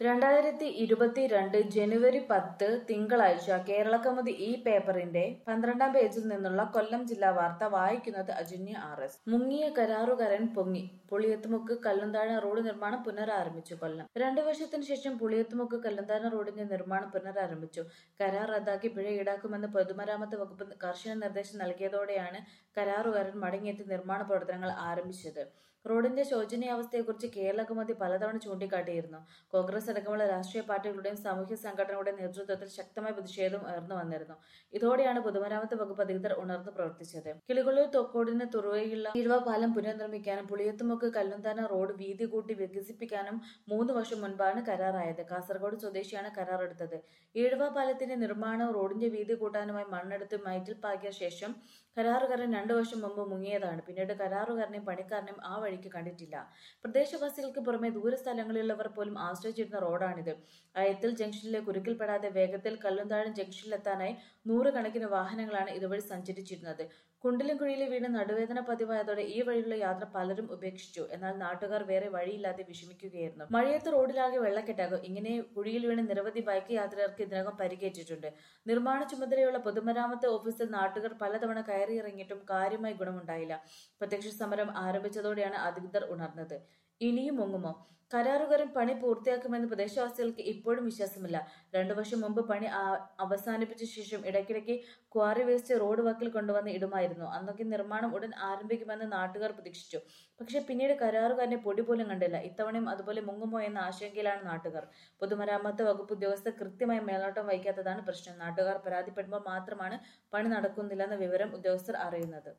രണ്ടായിരത്തി ഇരുപത്തിരണ്ട് ജനുവരി പത്ത് തിങ്കളാഴ്ച കേരളകൗമുദി ഈ പേപ്പറിന്റെ പന്ത്രണ്ടാം പേജിൽ നിന്നുള്ള കൊല്ലം ജില്ലാ വാർത്ത വായിക്കുന്നത് അജന്യ ആർ എസ് മുങ്ങിയ കരാറുകാരൻ പൊങ്ങി പുളിയത്തുമുക്ക് കല്ലുന്താഴ റോഡ് നിർമ്മാണം പുനരാരംഭിച്ചു കൊല്ലം രണ്ടു വർഷത്തിനു ശേഷം പുളിയത്തുമുക്ക് കല്ലുന്താഴ റോഡിന്റെ നിർമ്മാണം പുനരാരംഭിച്ചു കരാർ റദ്ദാക്കി പിഴ ഈടാക്കുമെന്ന് പൊതുമരാമത്ത് വകുപ്പ് കർശന നിർദ്ദേശം നൽകിയതോടെയാണ് കരാറുകാരൻ മടങ്ങിയെത്തി നിർമ്മാണ പ്രവർത്തനങ്ങൾ ആരംഭിച്ചത് റോഡിന്റെ ശോചനീയാവസ്ഥയെക്കുറിച്ച് കേരള കൗമുദി പലതവണ ചൂണ്ടിക്കാട്ടിയിരുന്നു കോൺഗ്രസ് അടക്കമുള്ള രാഷ്ട്രീയ പാർട്ടികളുടെയും സാമൂഹ്യ സംഘടനകളുടെയും നേതൃത്വത്തിൽ ശക്തമായ പ്രതിഷേധം ഉയർന്നു വന്നിരുന്നു ഇതോടെയാണ് പൊതുമരാമത്ത് വകുപ്പ് അധികൃതർ ഉണർന്നു പ്രവർത്തിച്ചത് കിളികൊള്ളൂർ തൊക്കോടിന് തുറവയുള്ള ഈഴവ പാലം പുനർനിർമ്മിക്കാനും പുളിയത്തുമുക്ക് കല്ലുന്താന റോഡ് വീതി കൂട്ടി വികസിപ്പിക്കാനും മൂന്ന് വർഷം മുൻപാണ് കരാറായത് കാസർഗോഡ് സ്വദേശിയാണ് കരാറെടുത്തത് ഈഴവ പാലത്തിന്റെ നിർമ്മാണവും റോഡിന്റെ വീതി കൂട്ടാനുമായി മണ്ണെടുത്ത് മൈറ്റിൽ പാകിയ ശേഷം കരാറുകാരൻ രണ്ടു വർഷം മുമ്പ് മുങ്ങിയതാണ് പിന്നീട് കരാറുകാരനെയും പണിക്കാരനെയും ആ വഴിക്ക് കണ്ടിട്ടില്ല പ്രദേശവാസികൾക്ക് പുറമെ ദൂരസ്ഥലങ്ങളിലുള്ളവർ പോലും ആശ്രയിച്ചിരുന്ന റോഡാണിത് അയത്തിൽ ജംഗ്ഷനിലെ കുരുക്കിൽപ്പെടാതെ വേഗത്തിൽ കല്ലുന്താഴം ജംഗ്ഷനിലെത്താനായി നൂറുകണക്കിന് വാഹനങ്ങളാണ് ഇതുവഴി സഞ്ചരിച്ചിരുന്നത് കുണ്ടിലും കുഴിയിലും വീണ് നടുവേദന പതിവായതോടെ ഈ വഴിയുള്ള യാത്ര പലരും ഉപേക്ഷിച്ചു എന്നാൽ നാട്ടുകാർ വേറെ വഴിയില്ലാതെ വിഷമിക്കുകയായിരുന്നു മഴയത്ത് റോഡിലാകെ വെള്ളക്കെട്ടാകും ഇങ്ങനെ കുഴിയിൽ വീണ് നിരവധി ബൈക്ക് യാത്രികർക്ക് ഇതിനകം പരിക്കേറ്റിട്ടുണ്ട് നിർമ്മാണ ചുമതലയുള്ള പൊതുമരാമത്ത് ഓഫീസിൽ നാട്ടുകാർ പലതവണ കയറിയിറങ്ങിയിട്ടും കാര്യമായി ഗുണമുണ്ടായില്ല പ്രത്യക്ഷ സമരം ആരംഭിച്ചതോടെയാണ് അധികൃതർ ഉണർന്നത് ഇനിയും മുങ്ങുമോ കരാറുകാരൻ പണി പൂർത്തിയാക്കുമെന്ന് പ്രദേശവാസികൾക്ക് ഇപ്പോഴും വിശ്വാസമില്ല രണ്ടു വർഷം മുമ്പ് പണി ആ- അവസാനിപ്പിച്ച ശേഷം ഇടയ്ക്കിടയ്ക്ക് ക്വാറി വേസ്റ്റ് റോഡ് വക്കിൽ കൊണ്ടുവന്ന് ഇടുമായിരുന്നു അന്നൊക്കെ നിർമ്മാണം ഉടൻ ആരംഭിക്കുമെന്ന് നാട്ടുകാർ പ്രതീക്ഷിച്ചു പക്ഷെ പിന്നീട് കരാറുകാരനെ പൊടി പോലും കണ്ടില്ല ഇത്തവണയും അതുപോലെ മുങ്ങുമോ എന്ന ആശങ്കയിലാണ് നാട്ടുകാർ പൊതുമരാമത്ത് വകുപ്പ് ഉദ്യോഗസ്ഥർ കൃത്യമായി മേൽനോട്ടം വഹിക്കാത്തതാണ് പ്രശ്നം നാട്ടുകാർ പരാതിപ്പെടുമ്പോൾ മാത്രമാണ് പണി നടക്കുന്നില്ലെന്ന വിവരം ഉദ്യോഗസ്ഥർ അറിയുന്നത്